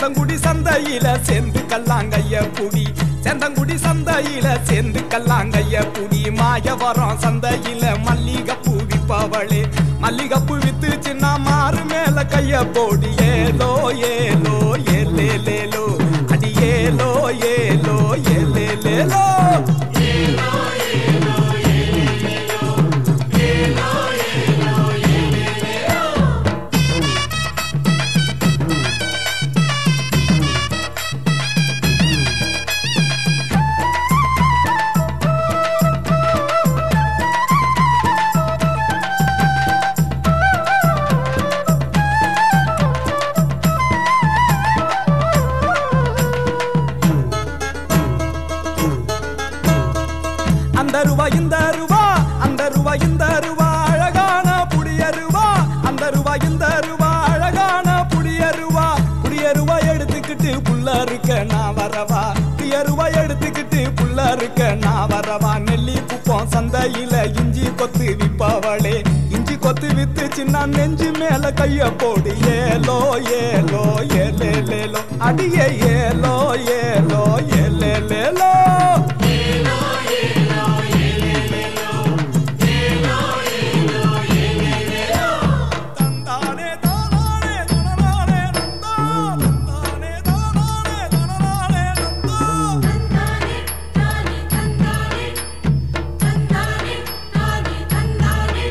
செந்தங்குடி சந்தையில சேர்ந்து கல்லாங்கைய புடி செந்தங்குடி சந்தையில சேர்ந்து கல்லாங்கைய புடி மாயவரம் சந்தையில மல்லிகைப்பூ விப்பவளே மல்லிகைப்பூ வித்து சின்ன மாறு மேல கைய போடி ஏலோ ஏலோ ஏலேலேலோ அடி ஏலோ ஏலோ ஏலேலேலோ அந்த ரூபா இந்த ரூபா அந்த ரூபா இந்த ரூபா அழகான புடியருவா அந்த ரூபா இந்த ரூபா அழகான புடியருவா புடியருவா எடுத்துக்கிட்டு புள்ள இருக்க நான் வரவா புடியருவா எடுத்துக்கிட்டு புள்ள இருக்க நான் வரவா நெல்லி குப்பம் சந்தையில இஞ்சி கொத்து விப்பவளே இஞ்சி கொத்து வித்து சின்ன நெஞ்சு மேல கைய போடு ஏலோ ஏலோ ஏலேலேலோ அடியே ஏலோ ஏலோ ஏலேலேலோ தந்தானே தானானே தனனானே நந்தா தந்தானே தானானே தனனானே நந்தா தந்தானே தானே தந்தானே தந்தானே தானே தந்தானே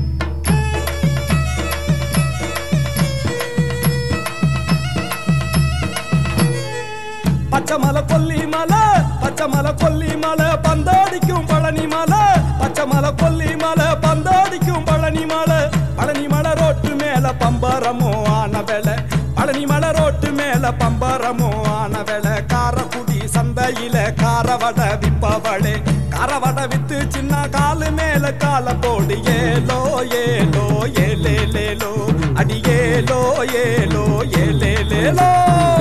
பச்சை மலை கொல்லி மலை பச்சை மலை கொல்லி மலை பந்தாடிக்கும் பழனி மலை பச்சை மலை கொல்லி மலை பந்தாடிக்கும் பழனி மலை பழனி மலை ரோட்டு மேல பம்பரமோ ஆன வேலை பழனி மலை ரோட்டு மேல பம்பரமோ ஆன வேலை காரக்குடி சந்தையில காரவடை விப்பவளே காரவடை வித்து சின்ன காலு மேல கால போடு ஏலோ ஏலோ ஏலேலேலோ அடி ஏலோ ஏலோ ஏலேலேலோ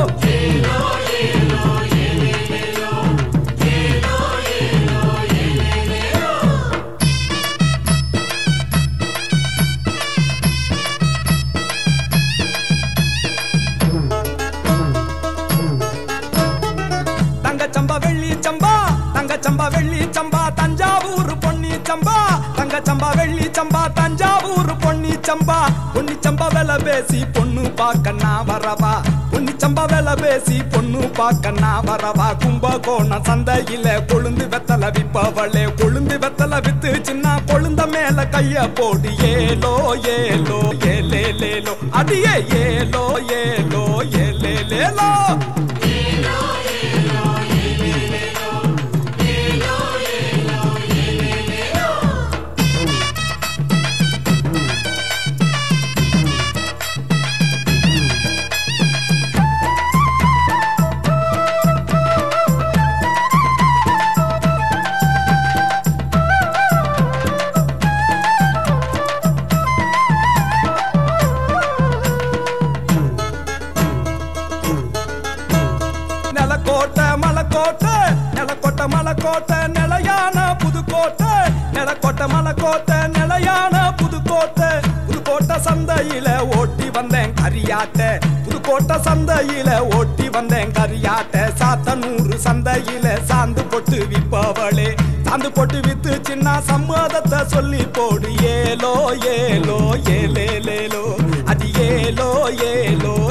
தங்கச்சம்பா வெள்ளி சம்பா தங்கச்சம்பா வெள்ளி சம்பா தஞ்சாவூர் பொன்னி சம்பா தங்கச்சம்பா வெள்ளி சம்பா தஞ்சாவூர் பொன்னி சம்பா பொன்னி சம்பா வெல பேசி பொண்ணு பார்க்க நான் வரவா பொன்னி சம்பா வெல பேசி பொண்ணு பார்க்க நான் வரவா கும்பகோணம் சந்தையில கொழுந்து வெத்தல விப்பவளே கொழுந்து வெத்தல வித்து சின்ன கொழுந்த மேல கைய போடு ஏலோ ஏலோ ஏலேலேலோ அடியே ஏலோ ஏலோ ஏலேலேலோ நிலக்கோட்டை மலைக்கோட்டை நிலக்கோட்டை மலைக்கோட்டை நிலையான புதுக்கோட்டை நிலக்கோட்டை மலைக்கோட்டை நிலையான புதுக்கோட்டை புதுக்கோட்டை சந்தையில ஓட்டி வந்தேன் கரியாட்டை புதுக்கோட்டை சந்தையில ஓட்டி வந்தேன் கரியாட்டை சாத்தனூறு சந்தையில சாந்து போட்டு விப்பவளே சாந்து போட்டு வித்து சின்ன சம்மதத்தை சொல்லி போடு ஏலோ ஏலோ ஏலேலேலோ அது ஏலோ ஏலோ